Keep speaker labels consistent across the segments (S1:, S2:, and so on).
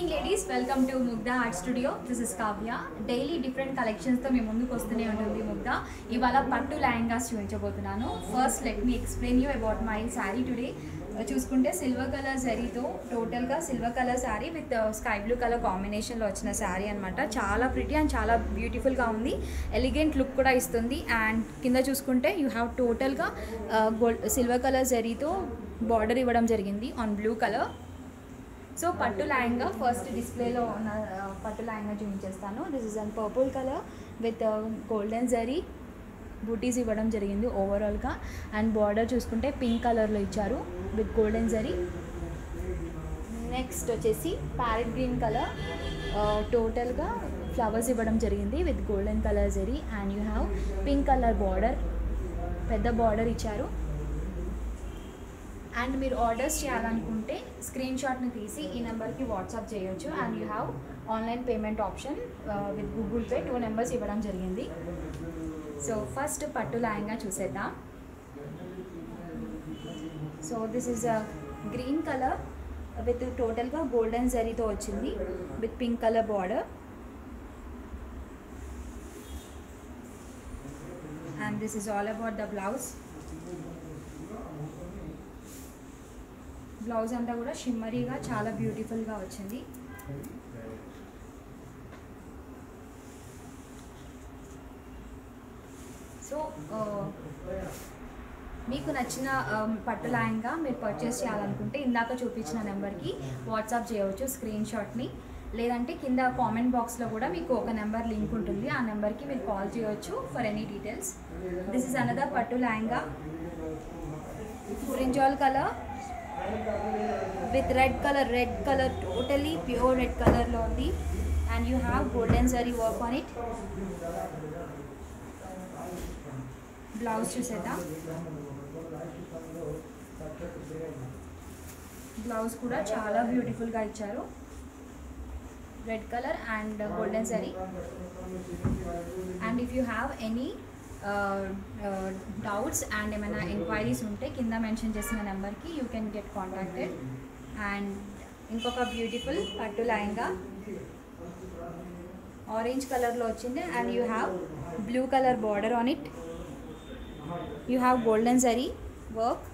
S1: evening ladies welcome to Mugdha art studio this is Kavya daily different కలెక్షన్స్తో మేము ముందుకు వస్తూనే ఉంటుంది ముగ్ధ ఇవాళ పట్టు లెహంగాస్ చూపించబోతున్నాను first let me explain you about my sari today చూసుకుంటే సిల్వర్ కలర్ శారీతో టోటల్గా silver colour sari with sky blue colour కాంబినేషన్లో వచ్చిన శారీ అనమాట చాలా ప్రిటీ అండ్ చాలా బ్యూటిఫుల్గా ఉంది ఎలిగెంట్ లుక్ కూడా ఇస్తుంది అండ్ కింద చూసుకుంటే యూ హ్యావ్ టోటల్గా గోల్డ్ సిల్వర్ కలర్ జరీతో బార్డర్ ఇవ్వడం జరిగింది ఆన్ బ్లూ కలర్ సో పట్టు లెహంగా ఫస్ట్ డిస్ప్లేలో ఉన్న ఆ, పట్టు లెహంగా చూపించేస్తాను this is an purple colour with golden zari బూటీస్ ఇవ్వడం జరిగింది ఓవరాల్గా అండ్ బార్డర్ చూసుకుంటే పింక్ కలర్లో ఇచ్చారు విత్ గోల్డెన్ జరీ నెక్స్ట్ వచ్చేసి ప్యారెట్ గ్రీన్ కలర్ టోటల్గా ఫ్లవర్స్ ఇవ్వడం జరిగింది with golden colour zari and you have pink colour border పెద్ద బార్డర్ ఇచ్చారు అండ్ మీరు ఆర్డర్స్ చేయాలనుకుంటే స్క్రీన్ షాట్ని తీసి ఈ నెంబర్కి వాట్సాప్ చేయొచ్చు and you have online payment option with Google Pay two numbers ఇవ్వడం జరిగింది సో ఫస్ట్ పట్టు లెహంగా చూసేద్దాం so this is a green colour with టోటల్గా గోల్డెన్ జరీతో వచ్చింది with pink colour border and this is all about the blouse blouse అంతా కూడా షిమ్మరీగా చాలా బ్యూటిఫుల్గా వచ్చింది సో ఆ, మీకు నచ్చిన ఆ, పట్టు లెహంగా మీరు పర్చేస్ చేయాలనుకుంటే ఇందాక చూపించిన నెంబర్కి వాట్సాప్ చేయవచ్చు స్క్రీన్ షాట్ని లేదంటే కింద కామెంట్ బాక్స్లో కూడా మీకు ఒక నెంబర్ లింక్ ఉంటుంది ఆ నెంబర్కి మీరు కాల్ చేయవచ్చు for any details this is another పట్టు lehenga brinjal colour with red colour red colour totally pure red కలర్లో ఉంది and you have golden zari work on it blouse చూసేద్దాం బ్లౌజ్ కూడా చాలా బ్యూటిఫుల్గా ఇచ్చారు red colour and golden zari and if you have any doubts and ఏమైనా enquiries ఉంటే కింద మెన్షన్ చేసిన నెంబర్కి you can get contacted and ఇంకొక బ్యూటిఫుల్ పట్టు లెహంగా ఆరెంజ్ కలర్లో వచ్చింది and you have blue colour border on it you have golden zari work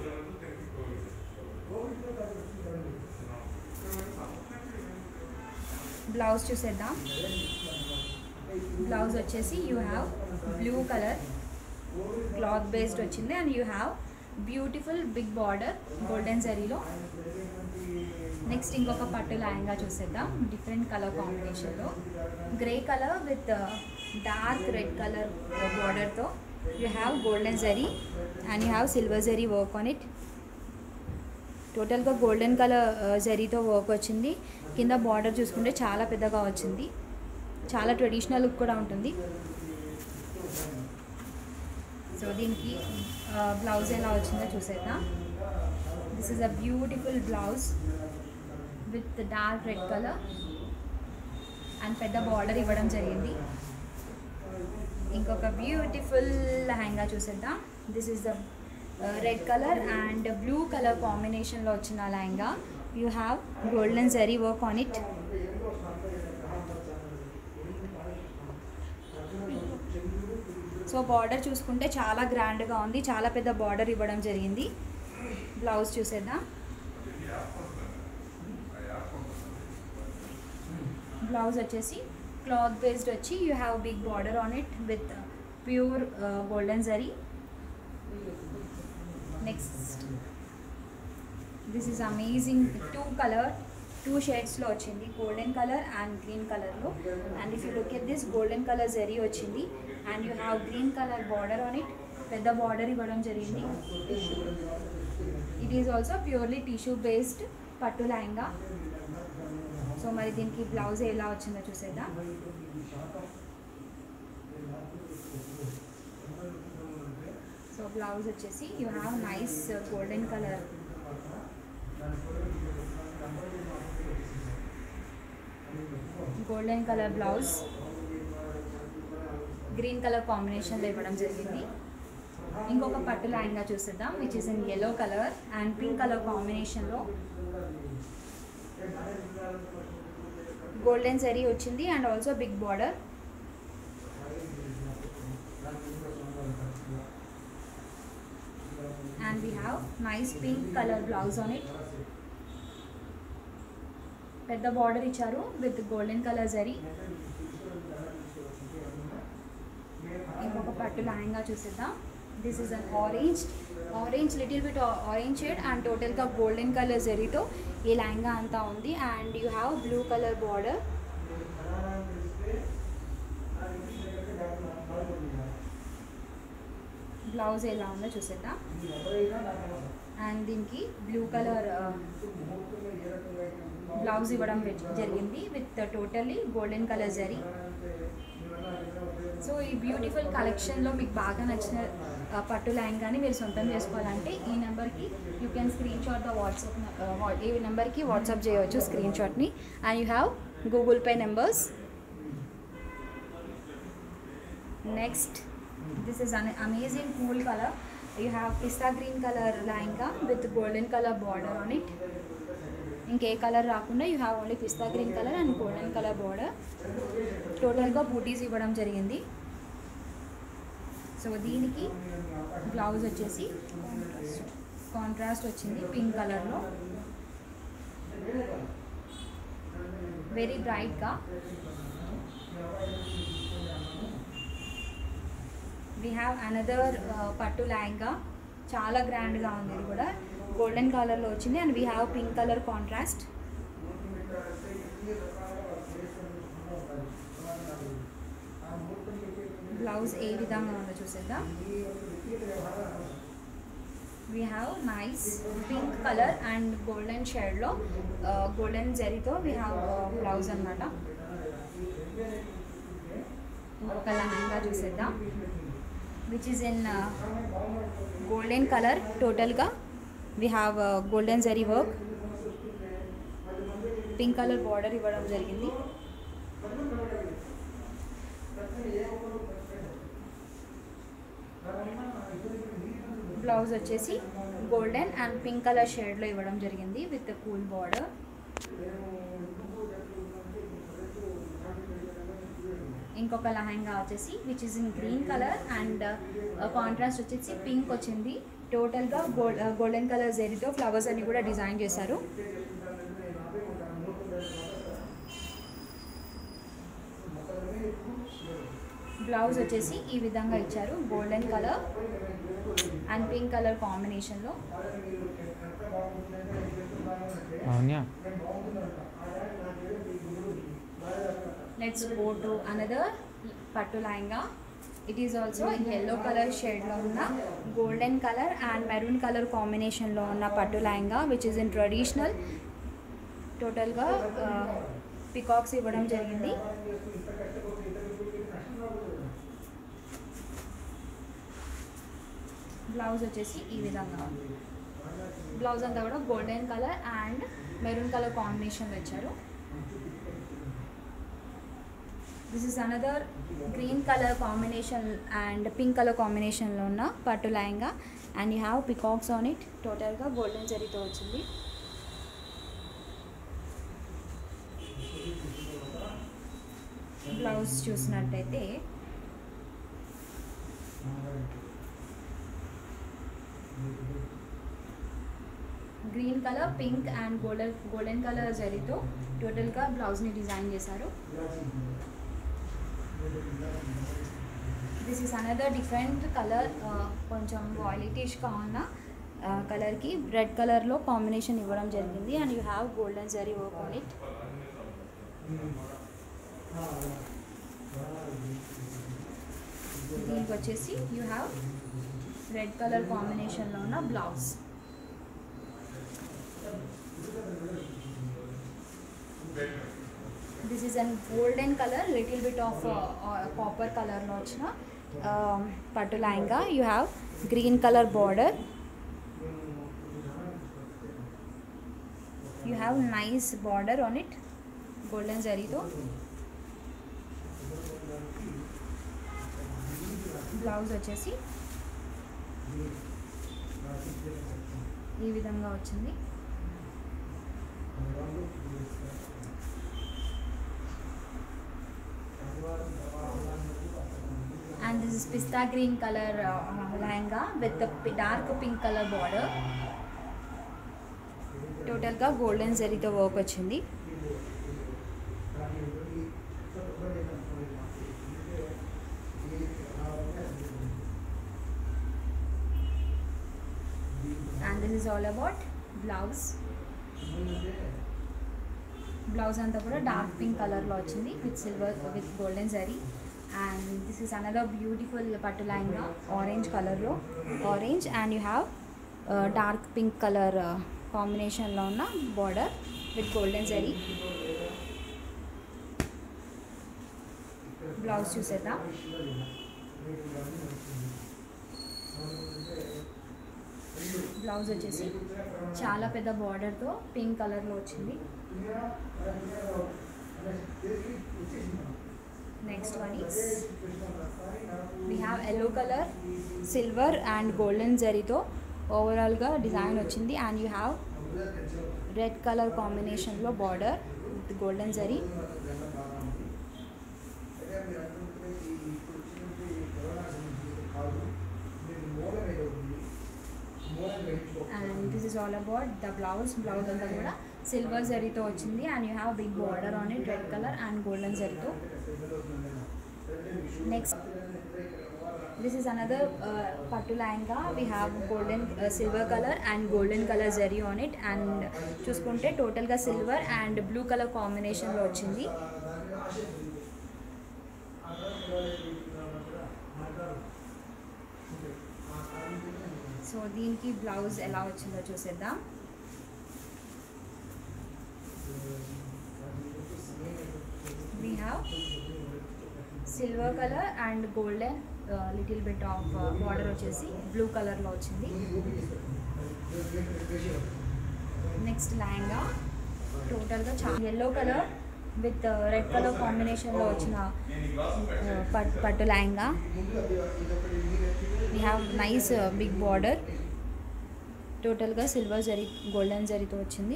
S1: blouse చూసేద్దాం బ్లౌజ్ వచ్చేసి you have blue colour cloth based వచ్చింది and you have beautiful big border golden జరీలో next ఇంకొక పట్టు లెహంగా చూసేద్దాం డిఫరెంట్ కలర్ కాంబినేషన్లో grey colour with dark red colour బార్డర్తో you have golden zari and you have silver zari work on it టోటల్గా golden colour జరీతో work వచ్చింది కింద బార్డర్ చూసుకుంటే చాలా పెద్దగా వచ్చింది చాలా ట్రెడిషనల్ లుక్ కూడా ఉంటుంది సో దీనికి బ్లౌజ్ ఎలా వచ్చిందో చూసేద్దాం this is a beautiful blouse with dark red colour and పెద్ద బార్డర్ ఇవ్వడం జరిగింది ఇంకొక బ్యూటిఫుల్ లెహంగా చూసేద్దాం this is the red colour and blue colour కాంబినేషన్లో వచ్చిన lehenga you have golden zari work on it so border చూసుకుంటే చాలా గ్రాండ్గా ఉంది చాలా పెద్ద బార్డర్ ఇవ్వడం జరిగింది బ్లౌజ్ చూసేద్దాం బ్లౌజ్ వచ్చేసి క్లాత్ బేస్డ్ వచ్చి you have big border on it with pure golden zari next this is amazing two colour two షేడ్స్లో వచ్చింది గోల్డెన్ కలర్ అండ్ గ్రీన్ కలర్లో and if you look at this golden colour zari వచ్చింది and you have green colour border on it పెద్ద border ఇవ్వడం జరిగింది it is also purely tissue based పట్టు lehenga so మరి దీనికి బ్లౌజ్ ఎలా వచ్చిందో చూసేద్దాం సో బ్లౌజ్ వచ్చేసి you have nice golden colour golden colour blouse green colour కాంబినేషన్లో ఇవ్వడం జరిగింది ఇంకొక పట్టు లెహంగా చూసేద్దాం which is in yellow colour and pink colour కాంబినేషన్లో గోల్డెన్ జరీ వచ్చింది and also big border and we have nice pink color blouse on it పెద్ద border ఇచ్చారు విత్ గోల్డెన్ కలర్ జరీ ఇంకొక పట్టు లహంగా చూసేద్దాం this is an orange orange little bit orange shade and టోటల్గా golden colour జరీతో ఈ లహంగా అంతా ఉంది and you have blue colour border blouse ఎలా ఉందో చూసేద్దాం అండ్ దీనికి బ్లూ కలర్ బ్లౌజ్ ఇవ్వడం జరిగింది with totally golden colour zari so ఈ బ్యూటిఫుల్ కలెక్షన్లో మీకు బాగా నచ్చిన ఆ, పట్టు లెహంగాని మీరు సొంతం చేసుకోవాలంటే ఈ నెంబర్కి you can screen shot the WhatsApp ఈ నెంబర్కి వాట్సాప్ చేయవచ్చు స్క్రీన్ షాట్ని and you have Google Pay numbers next this is an amazing cool colour you have pista green colour lehenga with golden colour border on it ఇంకే colour రాకుండా you have only pista green colour and golden colour border టోటల్గా బూటీస్ ఇవ్వడం జరిగింది so దీనికి blouse వచ్చేసి contrast వచ్చింది pink కలర్లో వెరీ బ్రైట్గా వీ హ్యావ్ అనదర్ పట్టు లెహంగా చాలా గ్రాండ్గా ఉంది ఇది కూడా గోల్డెన్ కలర్లో వచ్చింది and we have pink colour contrast blouse ఏ విధంగా ఉందో చూసేద్దాం we have nice pink colour and golden షేడ్లో గోల్డెన్ జరీతో వీ హ్యావ్ బ్లౌజ్ అనమాట ఇంకొక లెహంగా చూసేద్దాం which is in golden colour టోటల్గా we have golden zari work pink colour border ఇవ్వడం జరిగింది బ్లౌజ్ వచ్చేసి గోల్డెన్ అండ్ పింక్ కలర్ షేడ్లో ఇవ్వడం జరిగింది విత్ కూల్ బార్డర్ ఇంకొక లెహంగా వచ్చేసి which is in green colour and contrast వచ్చేసి పింక్ వచ్చింది టోటల్గా గోల్డ్ గోల్డెన్ కలర్ జెరీతో ఫ్లవర్స్ అన్ని కూడా డిజైన్ చేశారు బ్లౌజ్ వచ్చేసి ఈ విధంగా ఇచ్చారు golden colour and pink colour కాంబినేషన్లో
S2: అవునా
S1: లెట్స్ గో టు అనదర్ పట్టు lehenga it is also yellow colour షేడ్లో ఉన్న golden colour and maroon colour కాంబినేషన్లో ఉన్న పట్టు lehenga which is in traditional టోటల్గా పికాక్స్ ఇవ్వడం జరిగింది బ్లౌజ్ వచ్చేసి ఈ విధంగా ఉంది బ్లౌజ్ అంతా కూడా golden colour and maroon colour కాంబినేషన్లో ఇచ్చారు this is another green colour combination and pink colour కాంబినేషన్లో ఉన్న పట్టు lehenga and you have peacocks on it టోటల్గా గోల్డెన్ జరీతో వచ్చింది బ్లౌజ్ చూసినట్టయితే green colour pink and golden golden colour జరీతో టోటల్గా బ్లౌజ్ని డిజైన్ చేశారు this is another different colour కొంచెం వాయిలిటిష్గా ఉన్న కలర్కి రెడ్ కలర్లో కాంబినేషన్ ఇవ్వడం జరిగింది and you have golden zari work on it దీనికి వచ్చేసి యూ హ్యావ్ రెడ్ కలర్ కాంబినేషన్లో ఉన్న blouse this is an golden colour little bit of copper కలర్లో వచ్చిన um, పట్టు lehenga you have green colour border you have nice border on it golden జరీతో blouse వచ్చేసి ఈ విధంగా వచ్చింది and this is pista green color uh, lehenga with the p- dark pink color border టోటల్గా golden జరీతో వర్క్ వచ్చింది and this is all about blouse blouse అంతా కూడా డార్క్ పింక్ కలర్లో వచ్చింది with silver with golden zari and this is another beautiful పట్టు లైన్గా orange కలర్లో orange and you have dark pink colour కాంబినేషన్లో ఉన్న border with golden zari blouse చూసేద్దాం బ్లౌజ్ వచ్చేసి చాలా పెద్ద బార్డర్తో పింక్ కలర్లో వచ్చింది next one is we have yellow colour silver and golden జరీతో ఓవరాల్గా డిజైన్ వచ్చింది and you have red colour కాంబినేషన్లో border with golden zari and this is all about the blouse blouse అంతా కూడా సిల్వర్ జరీతో వచ్చింది and you have big border on it red colour and golden జరీతో next this is another పట్టు లైన్గా we have golden silver colour and golden colour zari on it and చూసుకుంటే టోటల్గా silver and blue colour కాంబినేషన్లో వచ్చింది so దీనికి blouse ఎలా వచ్చిందో చూసేద్దాం we have silver colour and golden little bit of border వచ్చేసి బ్లూ కలర్లో వచ్చింది నెక్స్ట్ లెహంగా టోటల్గా చాలా yellow colour with red colour కాంబినేషన్లో వచ్చిన uh, పట్ పట్టు lehenga we have nice big border టోటల్గా సిల్వర్ జరీ గోల్డెన్ జరీతో వచ్చింది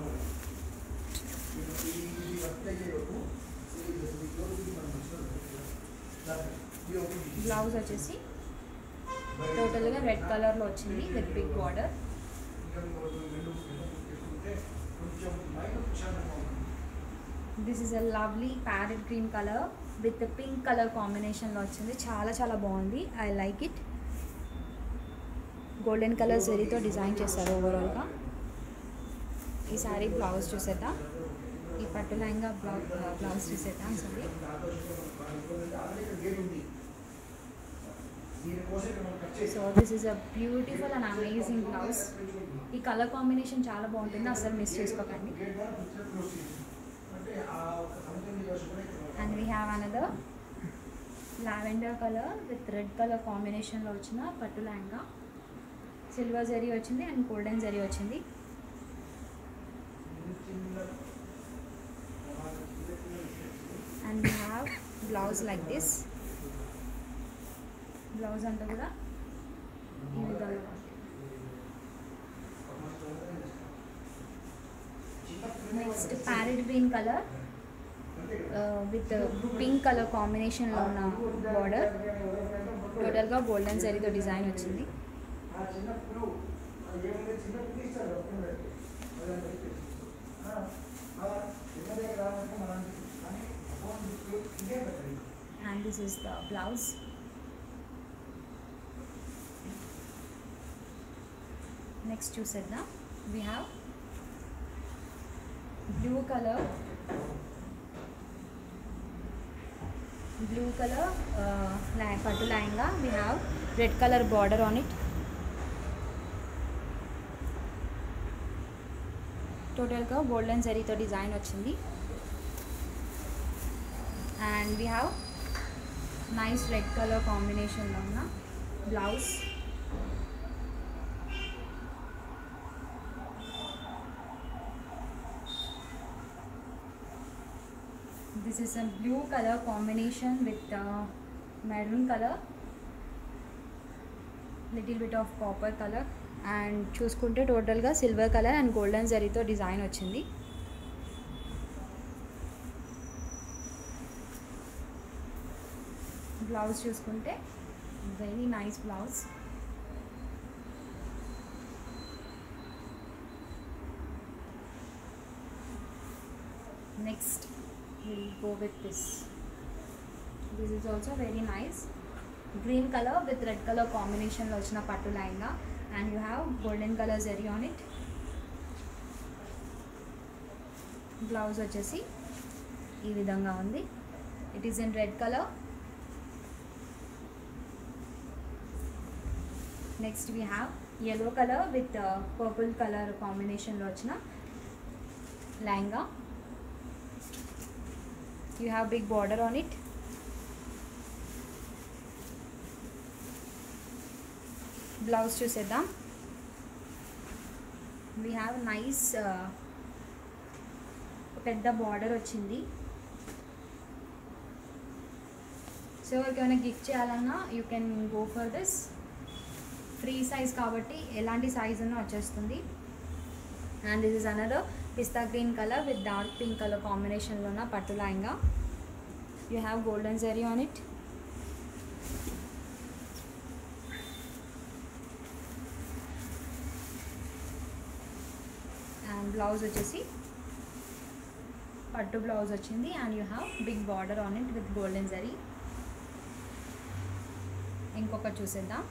S1: బ్లౌజ్ వచ్చేసి టోటల్గా రెడ్ కలర్లో వచ్చింది with big border this is a lovely parrot green colour with pink colour కాంబినేషన్లో వచ్చింది చాలా చాలా బాగుంది I like it golden colour జరీతో డిజైన్ చేశారు ఓవరాల్గా ఈ సారీ బ్లౌజ్ చూసేద్దాం ఈ పట్టు లెహంగా బ్లౌజ్ బ్లౌజ్ చూసేద్దాం sorry so this is a beautiful and amazing blouse ఈ కలర్ కాంబినేషన్ చాలా బాగుంటుంది అసలు మిస్ చేసుకోకండి and we have another lavender colour with red colour కాంబినేషన్లో వచ్చిన పట్టు లెహంగా సిల్వర్ జరీ వచ్చింది అండ్ గోల్డెన్ జరీ వచ్చింది and we have blouse like this blouse అంతా కూడా ఈ విధంగా next parrot green colour with pink colour కాంబినేషన్లో ఉన్న బార్డర్ టోటల్గా గోల్డెన్ జరీతో డిజైన్ వచ్చింది and this is the blouse next చూసేద్దాం we have blue color blue color uh, li- పట్టు లైన్గా we have red color border on it టోటల్గా golden జరీతో డిజైన్ వచ్చింది and we have nice red colour కాంబినేషన్లో ఉన్న blouse this is a blue colour combination with maroon colour little bit of copper colour and చూసుకుంటే టోటల్గా silver colour and golden జరీతో design వచ్చింది blouse చూసుకుంటే very nice blouse next will go with this this is also very nice green colour with red colour కాంబినేషన్లో వచ్చిన పట్టు లైన్గా and you have golden colour zari on it blouse వచ్చేసి ఈ విధంగా ఉంది it is in red colour next we have yellow colour with purple colour కాంబినేషన్లో వచ్చిన lehenga you have big border on it blouse చూసేద్దాం వీ హ్యావ్ నైస్ పెద్ద border వచ్చింది so ఎవరికైనా గిఫ్ట్ చేయాలన్నా you can go for this free size కాబట్టి ఎలాంటి size ఉన్నా వచ్చేస్తుంది and this is another pista green colour with dark pink colour కాంబినేషన్లో ఉన్న పట్టు lehenga you have golden zari on it and blouse వచ్చేసి పట్టు బ్లౌజ్ వచ్చింది and you have big border on it with golden zari ఇంకొకటి చూసేద్దాం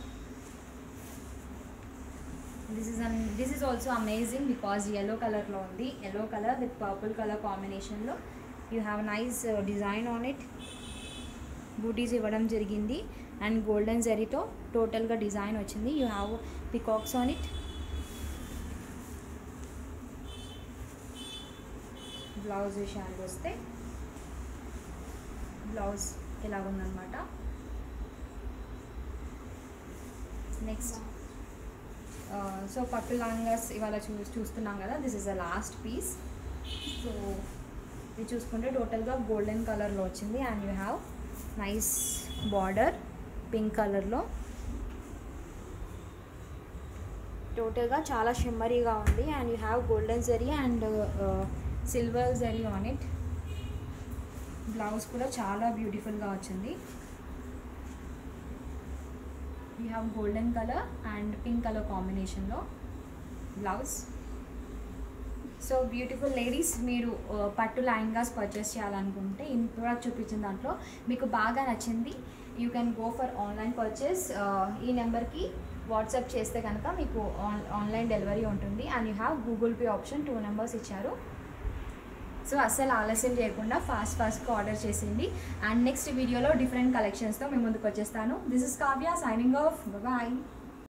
S1: this is an this is also amazing because yellow కలర్లో ఉంది yellow colour with purple colour కాంబినేషన్లో you have nice design on it బూటీస్ ఇవ్వడం జరిగింది అండ్ గోల్డెన్ జరీతో టోటల్గా డిజైన్ వచ్చింది you have peacocks on it blouse విషయానికి వస్తే బ్లౌజ్ ఇలా ఉందన్నమాట నెక్స్ట్ సో పట్టు లాంగర్స్ ఇవాళ చూ చూస్తున్నాం కదా this is the last piece so ఇది చూసుకుంటే టోటల్గా గోల్డెన్ కలర్లో వచ్చింది and you have nice border pink కలర్లో టోటల్గా చాలా షిమ్మరీగా ఉంది and you have golden zari and silver zari on it blouse కూడా చాలా బ్యూటిఫుల్గా వచ్చింది you have golden colour and pink colour కాంబినేషన్లో బ్లౌజ్ సో బ్యూటిఫుల్ లేడీస్ మీరు ఆ, పట్టు లెహంగాస్ పర్చేస్ చేయాలనుకుంటే ఈ ప్రోడక్ట్ చూపించిన దాంట్లో మీకు బాగా నచ్చింది you can go for online purchase ఈ నెంబర్కి వాట్సాప్ చేస్తే కనుక మీకు ఆన్ ఆన్లైన్ డెలివరీ ఉంటుంది and you have Google Pay option two numbers ఇచ్చారు సో అస్సలు ఆలస్యం చేయకుండా ఫాస్ట్ ఫాస్ట్గా ఆర్డర్ చేసింది అండ్ నెక్స్ట్ వీడియోలో డిఫరెంట్ కలెక్షన్స్తో మేము ముందుకు వచ్చేస్తాను this is Kavya signing off bye